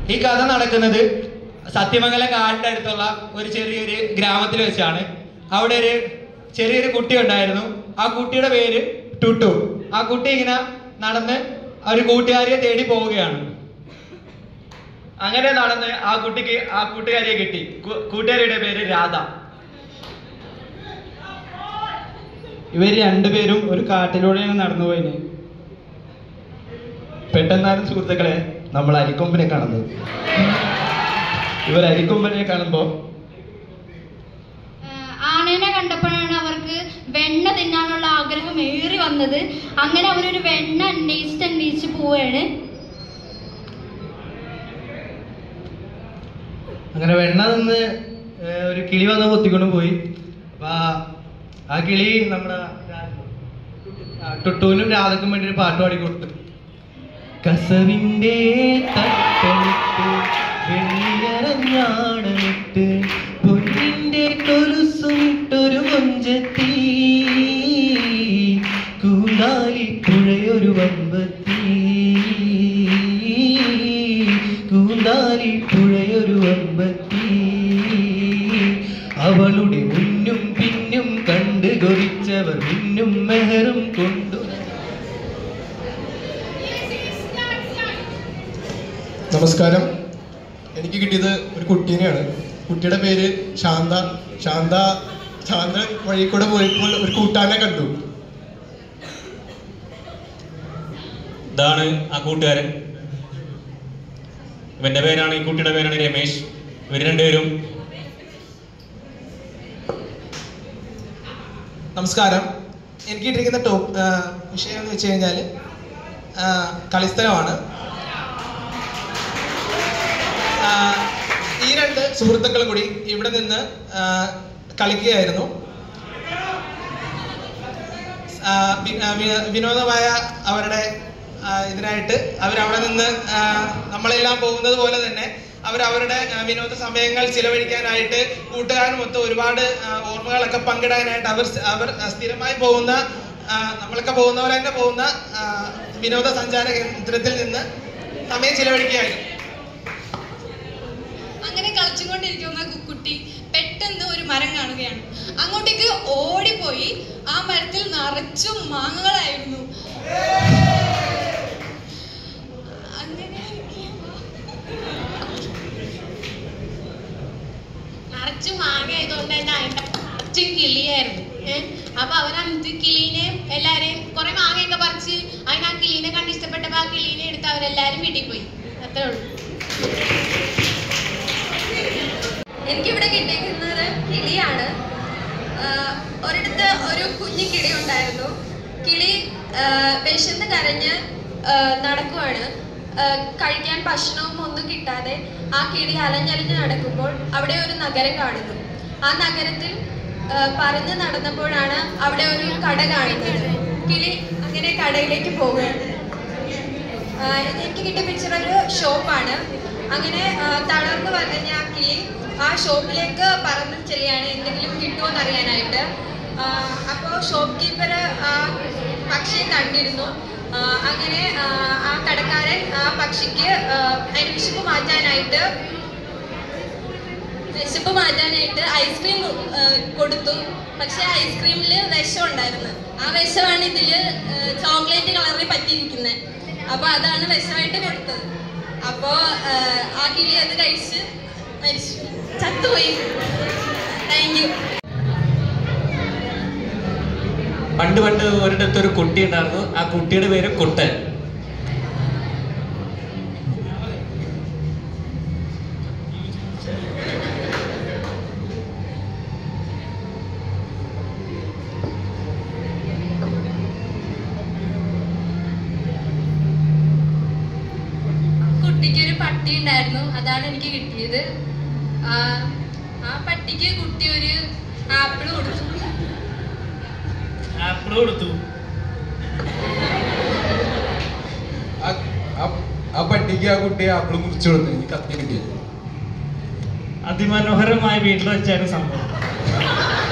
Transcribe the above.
ഈ കഥ നടക്കുന്നത് സത്യമംഗലം കാടിന്റെ അടുത്തുള്ള ഒരു ചെറിയൊരു ഗ്രാമത്തിൽ വെച്ചാണ് അവിടെ ഒരു ചെറിയൊരു കുട്ടി ഉണ്ടായിരുന്നു ആ കുട്ടിയുടെ പേര് ടുട്ടു ആ കുട്ടി ഇങ്ങനെ നടന്ന് ആ ഒരു കൂട്ടുകാരിയെ തേടി പോവുകയാണ് അങ്ങനെ നടന്ന് ആ കുട്ടിക്ക് ആ കൂട്ടുകാരിയെ കിട്ടി കു- കൂട്ടുകാരിയുടെ പേര് രാധ ഇവർ രണ്ടുപേരും ഒരു കാട്ടിലൂടെയാണ് നടന്നു പോയിന് പെട്ടെന്നാലും സുഹൃത്തുക്കളെ നമ്മൾ അരിക്കൊമ്പിനെ കാണുന്നത് ഇവർ അരിക്കൊമ്പനെ കാണുമ്പോ ആഹ് ആനേനെ കണ്ടപ്പോഴാണ് അവർക്ക് വെണ്ണ തിന്നാനുള്ള ആഗ്രഹം ഏറി വന്നത് അങ്ങനെ അവരൊരു വെണ്ണ അന്വേഷിച്ച് അന്വേഷിച്ച് പോവുകയാണ് അങ്ങനെ വെണ്ണ നിന്ന് ഏർ ഒരു കിളി വന്ന് കൊത്തിക്കൊണ്ട് പോയി അപ്പൊ ആ- ആ കിളി നമ്മുടെ ആ ടുട്ടുവിനും രാധക്കും വേണ്ടി ഒരു പാട്ട് പാടി കൊടുത്തു കസവിന്റെ തട്ടമിട്ട് വെള്ളിയരഞ്ഞാടമിട്ട് പൊന്നിന്റെ കൊലുസുമിട്ടൊരു കൊഞ്ചത്തി കൂടാലി പുഴയൊരു വമ്പത്തി കൂടാലി പുഴയൊരു വമ്പത്തി അവളുടെ മുന്നും പിന്നും കണ്ട് കൊതിച്ചവർ പിന്നും മെഹറും കൊണ്ടു നമസ്കാരം എനിക്ക് കിട്ടിയത് ഒരു കുട്ടീനെയാണ് കുട്ടിയുടെ പേര് ശാന്ത ശാന്ത ശാന്ത വഴി കൂടെ പോയപ്പോൾ ഒരു കൂട്ടാനെ കണ്ടു ഇതാണ് ആ കൂട്ടുകാരൻ ഇവന്റെ പേരാണ് ഈ കുട്ടിയുടെ പേരാണ് രമേശ് ഇവർ രണ്ടുപേരും നമസ്കാരം എനിക്ക് കിട്ടിയിരിക്കുന്ന ടോപ്പ് വിഷയം എന്ന് വെച്ച് കഴിഞ്ഞാൽ കളിസ്ഥലമാണ് ആ, ഈ രണ്ട് സുഹൃത്തുക്കളും കൂടി ഇവിടെ നിന്ന് ആ, കളിക്കുകയായിരുന്നു ആ, വി- ആ, വി- വിനോദമായ അവരുടെ ആ, ഇതിനായിട്ട് അവരവിടെ നിന്ന് ആ, നമ്മളെല്ലാം പോകുന്നത് പോലെ തന്നെ അവർ അവരുടെ ആ, വിനോദ സമയങ്ങൾ ചിലവഴിക്കാനായിട്ട് കൂട്ടുകാരുമൊത്ത് ഒരുപാട് ആ, ഓർമ്മകളൊക്കെ പങ്കിടാനായിട്ട് അവർ സ്- അവർ സ്ഥിരമായി പോകുന്ന ആ, നമ്മളൊക്കെ പോകുന്നവരെ തന്നെ പോകുന്ന ആ, വിനോദസഞ്ചാര കേന്ദ്രത്തിൽ നിന്ന് സമയം ചിലവഴിക്കുകയായിരുന്നു അങ്ങനെ കളിച്ചുകൊണ്ടിരിക്കുന്ന കു- കുട്ടി പെട്ടെന്ന് ഒരു മരം കാണുകയാണ് അങ്ങോട്ടേക്ക് ഓടിപ്പോയി ആ മരത്തിൽ നിറച്ചും മാങ്ങകളായിരുന്നു അങ്ങനെ നിറച്ചു മാങ്ങ ആയതുകൊണ്ട് തന്നെ അതിന്റെ നിറച്ചും കിളിയായിരുന്നു ഏഹ് അപ്പൊ അവരന്നിട്ട് കിളീനെ എല്ലാരെയും കുറെ മാങ്ങയൊക്കെ പറിച്ച് അതിന് ആ കിളീനെ കണ്ട് ഇഷ്ടപ്പെട്ടപ്പോ ആ കിളീനെ എടുത്ത് അവരെല്ലാരും വീട്ടിൽ പോയി അത്രേ ഉള്ളൂ എനിക്കിവിടെ കിട്ടിയിരിക്കുന്നത് കിളിയാണ് ആഹ് ഒരിടത്ത് ഒരു കുഞ്ഞു കിളി ഉണ്ടായിരുന്നു കിളി ആഹ് വിശന്ന് കരഞ്ഞ് ആഹ് നടക്കുവാണ് ആഹ് കഴിക്കാൻ ഭക്ഷണവും ഒന്നും കിട്ടാതെ ആ കിളി അലഞ്ഞലഞ്ഞ് നടക്കുമ്പോൾ അവിടെ ഒരു നഗരം കാണുന്നു ആ നഗരത്തിൽ ആഹ് പറന്ന് നടന്നപ്പോഴാണ് അവിടെ ഒരു കട കാണുന്നത് കിളി അങ്ങനെ കടയിലേക്ക് പോവുകയാണ് ആഹ് ഇത് എനിക്ക് കിട്ടിയ പിക്ചർ ഒരു ഷോപ്പാണ് അങ്ങനെ ആഹ് തളർന്നു പറഞ്ഞ ആ കിളി ആ ഷോപ്പിലേക്ക് പറന്ന് ചെല്ലുകയാണ് എന്തെങ്കിലും കിട്ടുമോ എന്നറിയാനായിട്ട് അപ്പോൾ ഷോപ്പ് കീപ്പർ ആ പക്ഷിയെ കണ്ടിരുന്നു ആഹ് അങ്ങനെ ആഹ് ആ കടക്കാരൻ ആ പക്ഷിക്ക് ആഹ് അതിന് വിശപ്പ് മാറ്റാനായിട്ട് വിശപ്പ് മാറ്റാനായിട്ട് ഐസ്ക്രീം കൊടുത്തു പക്ഷെ ഐസ്ക്രീമിൽ വിഷം ഉണ്ടായിരുന്നു ആ വിഷമാണ് ഇതിൽ ചോക്ലേറ്റ് കളറിൽ പറ്റിയിരിക്കുന്നത് അപ്പൊ അതാണ് വിഷമായിട്ട് കൊടുത്തത് അപ്പോ ആ കിളി അത് കഴിച്ച് മരിച്ചു ചത്തുപോയി താങ്ക് യു പണ്ട് പണ്ട് ഒരിടത്ത് ഒരു കുട്ടി ഉണ്ടായിരുന്നു ആ കുട്ടിയുടെ പേര് കുട്ടൻ കുട്ടിക്ക് ഒരു പട്ടി ഉണ്ടായിരുന്നു അതാണ് എനിക്ക് കിട്ടിയത് ആ ആ പട്ടിക്ക് കുട്ടി ഒരു ആപ്പിൾ കൊടുത്തു ആപ്പിൾ കൊടുത്തു ആ- ആ- ആ പട്ടിക്ക് ആ കുട്ടിയെ ആപ്പിൾ മുറിച്ചു കൊടുത്തു എനിക്ക് കത്തി കിട്ടിയത് അതിമനോഹരമായ വീട്ടിൽ വെച്ചായിരുന്നു സംഭവം